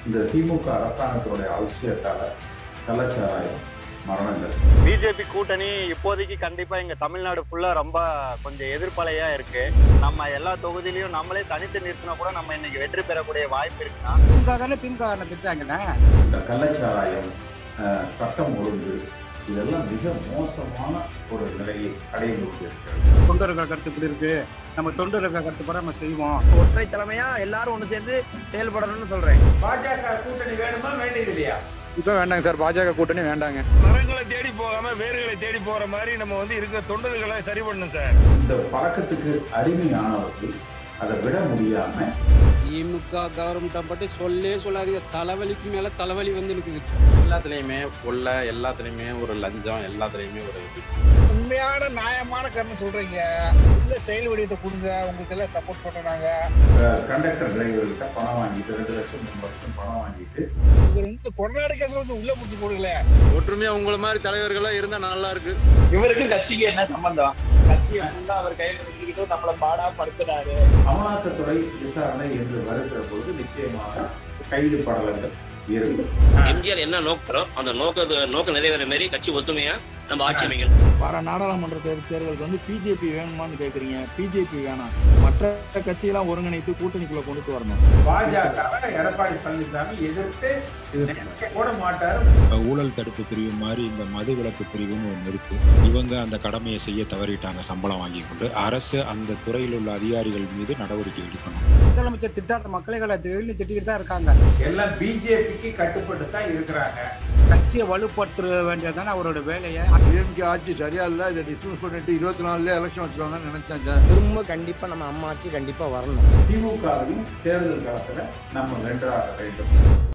இந்த திமுக அரசாங்கத்தினுடைய அவசியத்தால கலாச்சாரம் மரணங்கள் பிஜேபி கூட்டணி இப்போதைக்கு கண்டிப்பா எங்க தமிழ்நாடு ஃபுல்லா ரொம்ப கொஞ்சம் எதிர்ப்பலையா இருக்கு நம்ம எல்லா தொகுதியிலையும் நம்மளே தனித்து நிறுத்தினா கூட நம்ம இன்னைக்கு வெற்றி பெறக்கூடிய வாய்ப்பு இருக்குன்னா திமுக தானே திமுக காரனை திட்டாங்கண்ணே இந்த கள்ளச்சாராயம் அஹ், சட்டம் ஒழுங்கு இதெல்லாம் மிக மோசமான ஒரு நிலையை அடைந்து கொண்டிருக்கிறது தொண்டர்கள் கருத்து இப்படி இருக்கு நம்ம தொண்டர்கள் கருத்து போற நம்ம செய்வோம் ஒற்றை தலைமையா எல்லாரும் ஒண்ணு சேர்ந்து செயல்படணும்னு சொல்றேன் பாஜக கூட்டணி வேணுமா வேண்டியது இல்லையா இப்போ வேண்டாங்க சார் பாஜக கூட்டணி வேண்டாங்க மரங்களை தேடி போகாம வேர்களை தேடி போற மாதிரி நம்ம வந்து இருக்கிற தொண்டர்களை சரி பண்ணணும் சார் இந்த பழக்கத்துக்கு அடிமையானவர்கள் அதை விட முடியாம திமுக கவர்மெண்ட்டை பற்றி சொல்லே சொல்லாதீங்க தலைவலிக்கு மேல தலைவலி வந்து இருக்குது எல்லாத்துலயுமே கொள்ள எல்லாத்துலயுமே ஒரு லஞ்சம் எல்லாத்துலயுமே ஒரு இது உண்மையான நியாயமான கருத்து சொல்றீங்க இல்ல செயல் வடிவத்தை கொடுங்க உங்களுக்கு எல்லாம் சப்போர்ட் பண்றாங்க கண்டக்டர் டிரைவர்கிட்ட பணம் வாங்கிட்டு ரெண்டு லட்சம் மூணு லட்சம் பணம் வாங்கிட்டு இவர் வந்து கொண்டாடு கேஸ் வந்து உள்ள பிடிச்சி கொடுக்கல ஒற்றுமையா உங்களை மாதிரி தலைவர்களா இருந்தா நல்லா இருக்கு இவருக்கு கட்சிக்கு என்ன சம்பந்தம் கட்சியை ஃபுல்லா அவர் கையில வச்சுக்கிட்டு நம்மள பாடா படுத்துறாரு அமலாக்கத்துறை விசாரணை என்று வருகிற பொழுது நிச்சயமாக கைது படலங்கள் இருக்கும் எம்ஜிஆர் என்ன நோக்கிறோம் அந்த நோக்க நோக்க நிறைவேற மாதிரி கட்சி ஒத்துமையா நம்ம ஆட்சி அமைக்கணும் வர நாடாளுமன்ற தேர்- தேர்தலுக்கு வந்து பிஜேபி வேணுமான்னு கேக்குறீங்க பிஜேபி வேணாம் மற்ற கட்சியெல்லாம் ஒருங்கிணைத்து கூட்டணிக்குள்ள கொண்டுட்டு வரணும் பாஜக எடப்பாடி பழனிசாமி எதிர்த்து நினைக்க கூட மாட்டாரு ஊழல் தடுப்பு பிரிவு மாதிரி இந்த மது விலக்கு பிரிவுன்னு ஒன்று இருக்கு இவங்க அந்த கடமையை செய்ய தவறிட்டாங்க சம்பளம் வாங்கி கொண்டு அரசு அந்த துறையில் உள்ள அதிகாரிகள் மீது நடவடிக்கை எடுக்கணும் முதலமைச்சர் திட்டாத மக்களை டெய்லி திட்டிக்கிட்டு தான் இருக்காங்க எல்லாம் பிஜேபிக்கு கட்டுப்பட்டு தான் இருக்கிறாங்க கட்சியை வலுப்படுத்த வேண்டியதுதானே அவரோட வேலையை டிஎம்கே ஆட்சி சரியா இல்ல இதை டிஸ்மிஸ் பண்ணிட்டு இருபத்தி நாலுல எலெக்ஷன் வச்சிருவாங்கன்னு நினைச்சேன் சார் திரும்ப கண்டிப்பா நம்ம அம்மா ஆட்சி கண்டிப்பா வரணும் திமுகவையும் தேர்தல் காலத்துல நம்ம வென்றாக வேண்டும்